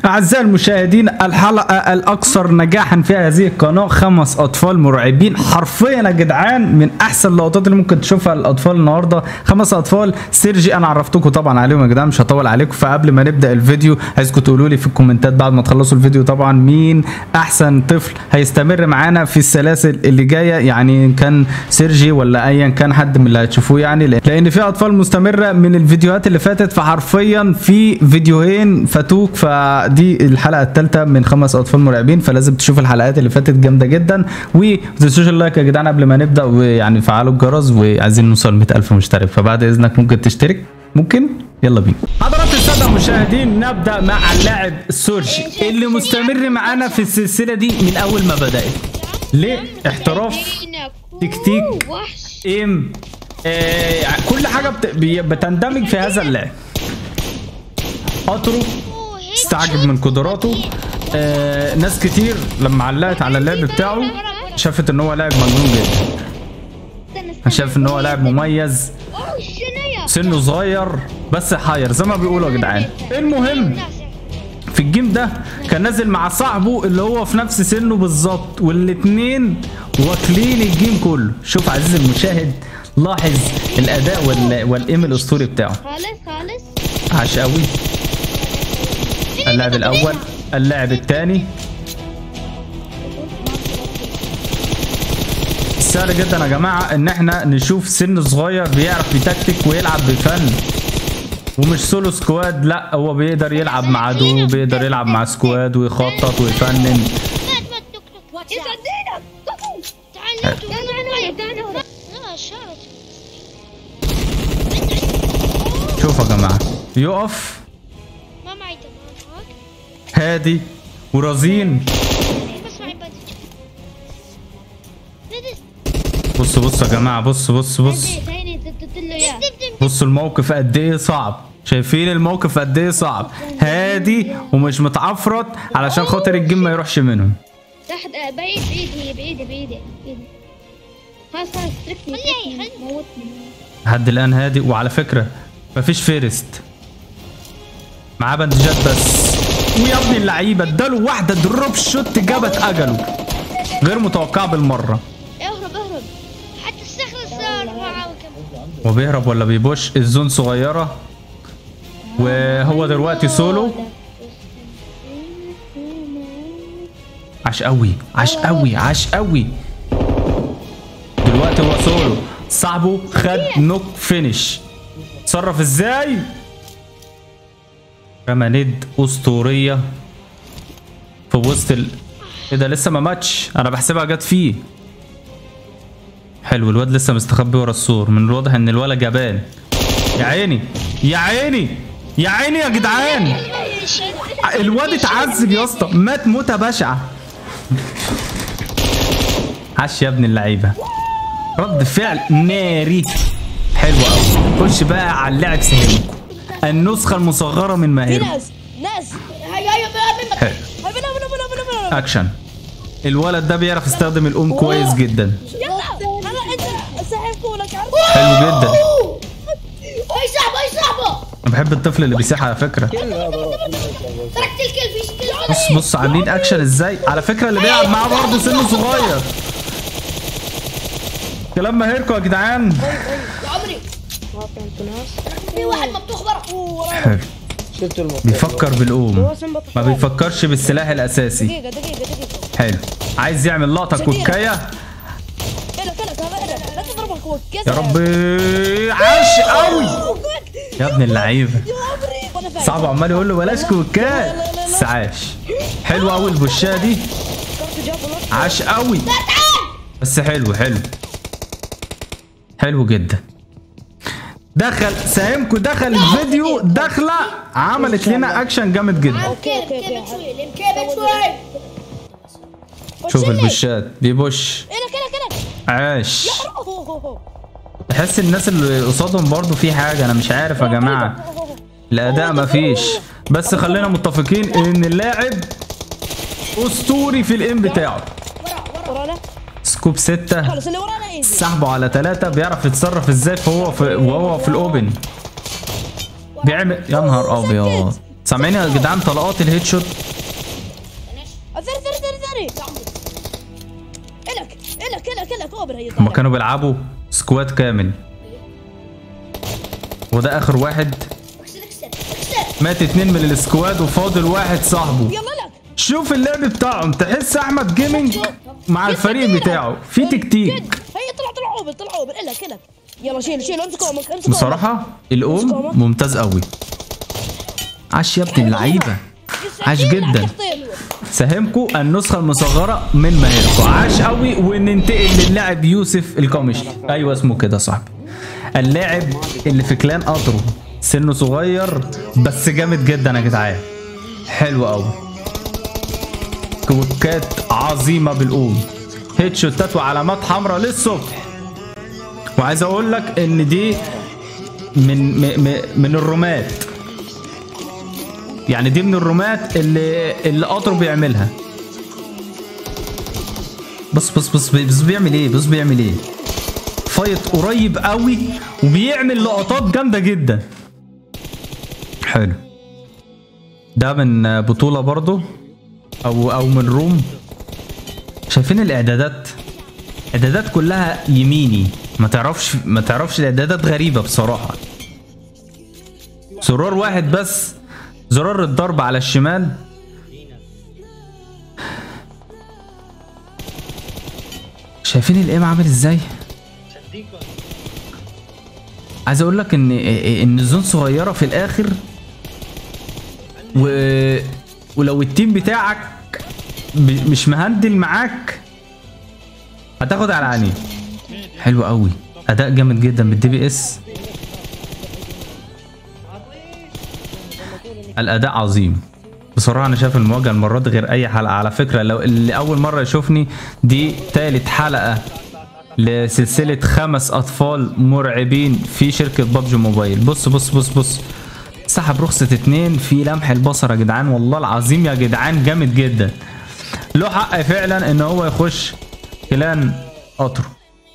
أعزائي المشاهدين الحلقة الأكثر نجاحا في هذه القناة خمس أطفال مرعبين حرفيا يا جدعان من أحسن اللقطات اللي ممكن تشوفها الأطفال النهاردة خمس أطفال سيرجي أنا عرفتكم طبعا عليهم يا جدعان مش هطول عليكم فقبل ما نبدأ الفيديو عايزكم تقولوا لي في الكومنتات بعد ما تخلصوا الفيديو طبعا مين أحسن طفل هيستمر معانا في السلاسل اللي جاية يعني إن كان سيرجي ولا أيا كان حد من اللي هتشوفوه يعني لأن في أطفال مستمرة من الفيديوهات اللي فاتت فحرفيا في فيديوهين فاتوك فدي الحلقه الثالثه من خمس اطفال مرعبين فلازم تشوف الحلقات اللي فاتت جامده جدا وما تنسوش اللايك يا جدعان قبل ما نبدا ويعني فعلوا الجرس وعايزين نوصل 100000 مشترك فبعد اذنك ممكن تشترك ممكن يلا بينا حضرات الساده المشاهدين نبدا مع اللاعب سورجي اللي مستمر معانا في السلسله دي من اول ما بدات ليه احتراف تكتيك وحش ايم آه كل حاجه بت... بي- بتندمج في هذا اللعب قطره استعجب من قدراته آه ناس كتير لما علقت على اللعب بتاعه شافت ان هو لاعب مجنون جدا انا شايف ان هو لاعب مميز اوه الشنية سنه صغير بس حاير زي ما بيقولوا يا جدعان المهم في الجيم ده كان نازل مع صاحبه اللي هو في نفس سنه بالظبط والاتنين واكلين الجيم كله شوف عزيزي المشاهد لاحظ الاداء وال... والايم الاسطوري بتاعه خالص خالص عاش قوي اللاعب الاول اللاعب الثاني سهل جدا يا جماعه ان احنا نشوف سن صغير بيعرف يتكتك ويلعب بفن ومش سولو سكواد لا هو بيقدر يلعب مع عدو بيقدر يلعب مع سكواد ويخطط ويفنن مات مات توك توك يصدقنا تعال تعال تعال لا شارك شوف يا جماعه يقف ما معي تمام هادي ورزين بس معي بدل بص بص يا جماعه بص بص بص ثاني ضد له اياه بصوا الموقف قد ايه صعب شايفين الموقف قد ايه صعب هادي ومش متعفرت علشان خاطر الجيم ما يروحش منهم تحت آه، بعيد بعيد هي بعيدة بعيدة بعيدة خلاص خلاص اتركني اتركني موتني لحد الان هادي وعلى فكره مفيش فيرست معاه بندجات بس ويا ابني اللعيبه اداله واحده دروب شوت جابت اجله غير متوقعه بالمره اهرب اهرب حتى الصخرة صار معه كمان هو بيهرب ولا بيبوش الزون صغيره وهو دلوقتي سولو عاش قوي عاش قوي عاش قوي دلوقتي هو سولو صاحبه خد نوك فينش تصرف ازاي رمى ند اسطوريه في وسط ال... ايه ده لسه ما ماتش انا بحسبها جت فيه حلو الواد لسه مستخبي ورا السور من الواضح ان الولد جبان يا عيني يا عيني يا عيني يا جدعان الواد اتعذب يا اسطى مات موتة بشعة عاش يا ابن اللعيبة رد فعل ناري حلو قوي خش بقى على اللعب سهلكم النسخة المصغرة من في ماهر ناس ناس هيا هيا بنا حلو بنا بنا بنا بنا بنا اكشن الولد ده بيعرف يستخدم الام كويس جدا يلا انا انت سحبكم لك عرض حلو جدا اي صاحبه اي صاحبه انا بحب الطفل اللي بيسيح على فكرة تركت الكل في شكل بص بص عاملين اكشن ازاي على فكره اللي بيلعب معاه برضه سنه صغير كلام ماهركم يا جدعان يا عمري في واحد مبطوخ برا حلو بيفكر بالقوم ما بيفكرش بالسلاح الاساسي دقيقه دقيقه دقيقه حلو عايز يعمل لقطه كوكايه كلك كلك هذا لا تضرب الكوك يا ربي عاش قوي يا ابن اللعيبه يا عمري وانا فاهم صعب عمال يقول له بلاش كوكات بس عاش حلو قوي البشاه دي كارت جاب ونط. عاش قوي بس حلو حلو حلو جدا دخل ساهمكم دخل الفيديو دخله عملت لنا اكشن جامد جدا اوكي اوكي اوكي كيف شوي شوف البشات بيبش انا كلك كلك عاش تحس الناس اللي قصادهم برضو في حاجه انا مش عارف يا جماعه الاداء مفيش بس خلينا متفقين ان اللاعب اسطوري في الام بتاعه ورانا سكوب ستة خلص اللي ورانا ايزي سحبه على ثلاثة بيعرف يتصرف ازاي فهو في وهو في الاوبن بيعمل يا نهار ابيض سامعين يا جدعان طلقات الهيد شوت ثري ثري ثري ثري الك الك الك الك اوبر هي هما طالع كانوا بيلعبوا سكواد كامل وده اخر واحد اكسر اكسر اكسر مات اتنين من السكواد وفاضل واحد صاحبه يلا لك شوف اللعب بتاعهم تحس احمد جيمنج مع الفريق بتاعه في تكتيك هي طلع طلع اوبر طلع اوبر الك الك يلا شيل شيل امسك امك امسك بصراحة الأم ممتاز قوي عاش يا ابن اللعيبة عاش جدا ساهمكو النسخة المصغرة من ماهركو عاش قوي وننتقل للاعب يوسف القمشي ايوه اسمه كده صاحبي اللاعب اللي في كلان قطره سنه صغير بس جامد جدا يا جدعان حلو قوي كوكات عظيمة بالقوم هيد شوتات وعلامات حمراء للصبح وعايز اقول لك ان دي من م- م- من الرومات يعني دي من الرومات اللي اللي قطر بيعملها بص بص بص بص بيعمل ايه بص بيعمل ايه فايت قريب قوي وبيعمل لقطات جامده جدا حلو ده من بطوله برضو او او من روم شايفين الاعدادات اعدادات كلها يميني ما تعرفش ما تعرفش الاعدادات غريبه بصراحه زرار واحد بس زرار الضرب على الشمال شايفين الايم عامل ازاي عايز اقول لك ان ان الزون صغيره في الاخر و ولو التيم بتاعك ب- مش مهندل معاك هتاخد على عينيه حلو قوي اداء جامد جدا بالدي بي اس الاداء عظيم بصراحه انا شايف المواجهه المره دي غير اي حلقه على فكره لو اللي اول مره يشوفني دي تالت حلقه لسلسله خمس اطفال مرعبين في شركه بابجي موبايل بص بص بص بص سحب رخصه اتنين في لمح البصر يا جدعان والله العظيم يا جدعان جامد جدا له حق فعلا ان هو يخش كلان قطره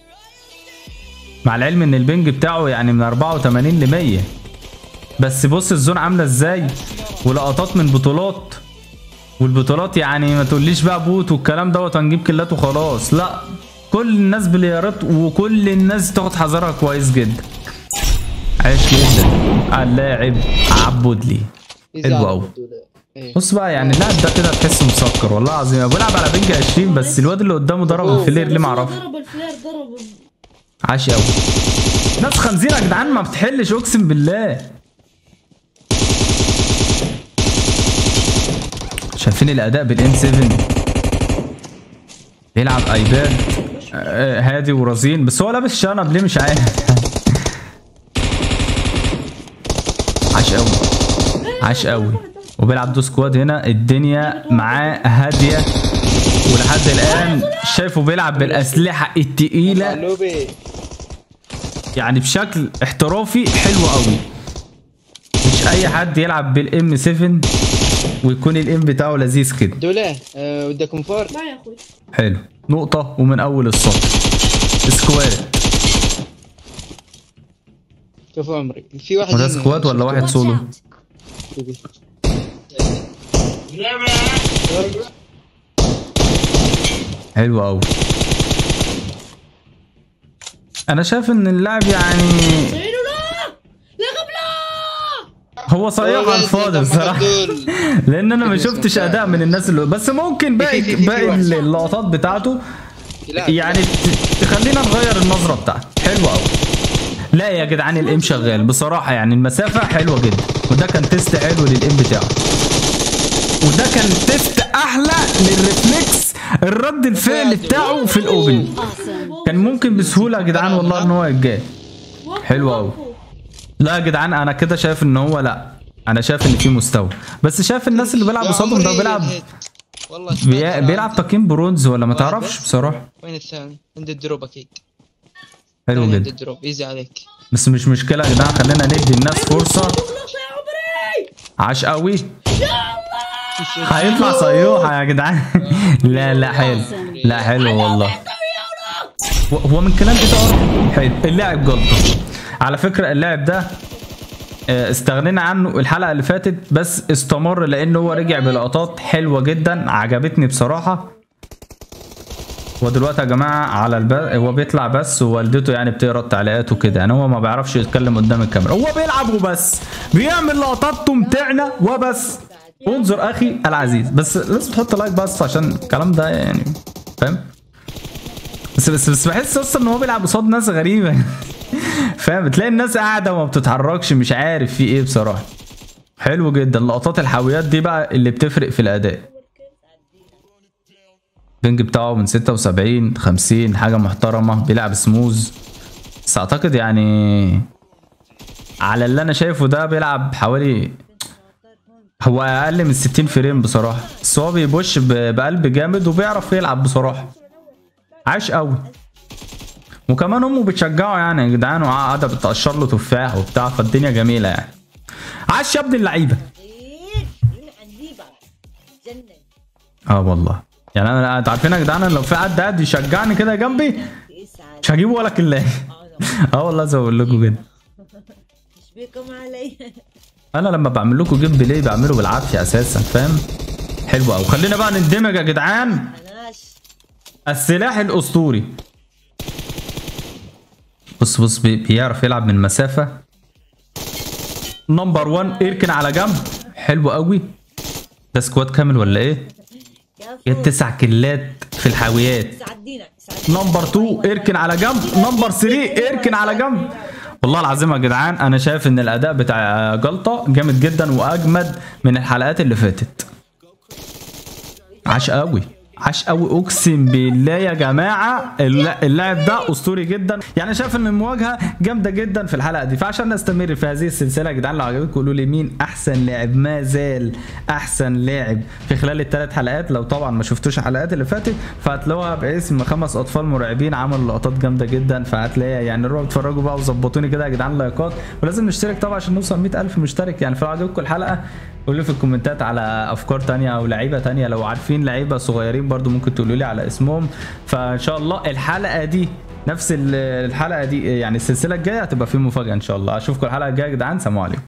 مع العلم ان البنج بتاعه يعني من 84 ل 100 بس بص الزون عامله ازاي ولقطات من بطولات والبطولات يعني ما تقوليش بقى بوت والكلام دوت هنجيب كلات وخلاص لا كل الناس بليارات وكل الناس تاخد حذرها كويس جدا عايش جدا اللاعب عبودلي حلو قوي بص بقى يعني اللاعب ده كده تحسه مسكر والله العظيم هو بيلعب على بنج 20 بس الواد اللي قدامه ضرب الفلير ليه معرفش ضرب الفلير ضرب عاش قوي ناس خنزيره يا جدعان ما بتحلش اقسم بالله شايفين الاداء بالام 7 بيلعب ايباد آه، هادي ورزين بس هو لابس شنب ليه مش عارف عاش قوي عاش قوي وبيلعب دو سكواد هنا الدنيا معاه هاديه ولحد الان شايفه بيلعب بالاسلحه التقيله نوبي يعني بشكل احترافي حلو قوي مش اي حد يلعب بالام 7 ويكون الام بتاعه لذيذ كده دولة أه ودكم فور معي يا اخوي حلو نقطة ومن أول السطر سكواد شوف عمري في واحد وده هنا. سكواد ولا واحد Watch سولو؟ out. حلو قوي أنا شايف إن اللاعب يعني سيرو لا لا قبله هو صيح على الفاضي بصراحة دول. لأن أنا ما شفتش أداء من الناس اللي بس ممكن باقي في- في- في باقي واحد. اللقطات بتاعته لا، يعني ت- تخلينا نغير النظرة بتاعته حلو قوي لا يا جدعان الام شغال بصراحة يعني المسافة حلوة جدا وده كان تيست حلو للام بتاعه وده كان تيست احلى للريفلكس الرد الفعل بتاعه في الاوبن كان ممكن بسهولة يا جدعان والله ان هو يتجاب حلو قوي لا يا جدعان انا كده شايف ان هو لا انا شايف ان في مستوى بس شايف الناس اللي بيلعب يا قصادهم ده عمري بيلعب الهيد. والله بي- سمعت بيلعب تقييم برونز ولا ما تعرفش بصراحة وين الثاني؟ عند الدروب اكيد حلو عند جدا الدروب ايزي عليك بس مش مشكلة يا جدعان خلينا ندي الناس فرصة خلص يا عمري عاش قوي هيطلع صيوحة يا جدعان لا لا حلو لا حلو والله و- هو من كلام ايه ده حلو اللاعب جلطة على فكرة اللاعب ده آه، استغنينا عنه الحلقه اللي فاتت بس استمر لان هو رجع بلقطات حلوه جدا عجبتني بصراحه ودلوقتي يا جماعه على الب... هو بيطلع بس ووالدته يعني بتقرا التعليقات وكده يعني هو ما بيعرفش يتكلم قدام الكاميرا هو بيلعب وبس بيعمل لقطات تمتعنا وبس انظر اخي العزيز بس لازم تحط لايك بس عشان الكلام ده يعني فاهم بس بس بس بحس اصلا ان هو بيلعب قصاد ناس غريبه فاهم بتلاقي الناس قاعده وما بتتحركش مش عارف في ايه بصراحه حلو جدا لقطات الحاويات دي بقى اللي بتفرق في الاداء البنج بتاعه من 76 50 حاجه محترمه بيلعب سموز بس اعتقد يعني على اللي انا شايفه ده بيلعب حوالي هو اقل من 60 فريم بصراحه بس هو بيبوش ب- بقلب جامد وبيعرف يلعب بصراحه عاش قوي وكمان امه بتشجعه يعني يا جدعان وقاعده بتقشر له تفاح وبتاع فالدنيا جميله يعني عاش يا ابن اللعيبه من عندي بقى جنن اه والله يعني انا انتوا عارفين يا جدعان أنا لو في حد قاعد يشجعني كده جنبي يسعد مش هجيبه ولا كلاه اه والله زي ما بقول لكم كده ايش بكم علي انا لما بعمل لكم جيم بلاي بعمله بالعافيه اساسا فاهم حلو قوي خلينا بقى نندمج يا جدعان عناش السلاح الاسطوري بص بص بي- بيعرف يلعب من مسافه نمبر 1 اركن على جنب حلو قوي ده سكواد كامل ولا ايه كفو جاب تسع كلات في الحاويات سعدينا سعدينا نمبر 2 اركن على جنب نمبر 3 اركن على جنب والله العظيم يا جدعان انا شايف ان الاداء بتاع جلطه جامد جدا واجمد من الحلقات اللي فاتت عاش قوي عاش قوي اقسم بالله يا جماعه الل- اللاعب ده اسطوري جدا يعني شايف ان المواجهه جامده جدا في الحلقه دي فعشان نستمر في هذه السلسله يا جدعان لو عجبتكم قولوا لي مين احسن لاعب ما زال احسن لاعب في خلال الثلاث حلقات لو طبعا ما شفتوش الحلقات اللي فاتت فهتلاقوها باسم خمس اطفال مرعبين عملوا لقطات جامده جدا فهتلاقيها يعني روحوا اتفرجوا بقى وظبطوني كده يا جدعان لايكات ولازم نشترك طبعا عشان نوصل 100000 مشترك يعني فلو عجبتكم الحلقه قولوا لي في الكومنتات على افكار تانية او لعيبه تانية لو عارفين لعيبه صغيرين برضو ممكن تقولوا لي على اسمهم فان شاء الله الحلقه دي نفس ال- الحلقه دي يعني السلسله الجايه هتبقى فيه مفاجاه ان شاء الله اشوفكم الحلقه الجايه يا جدعان سلام عليكم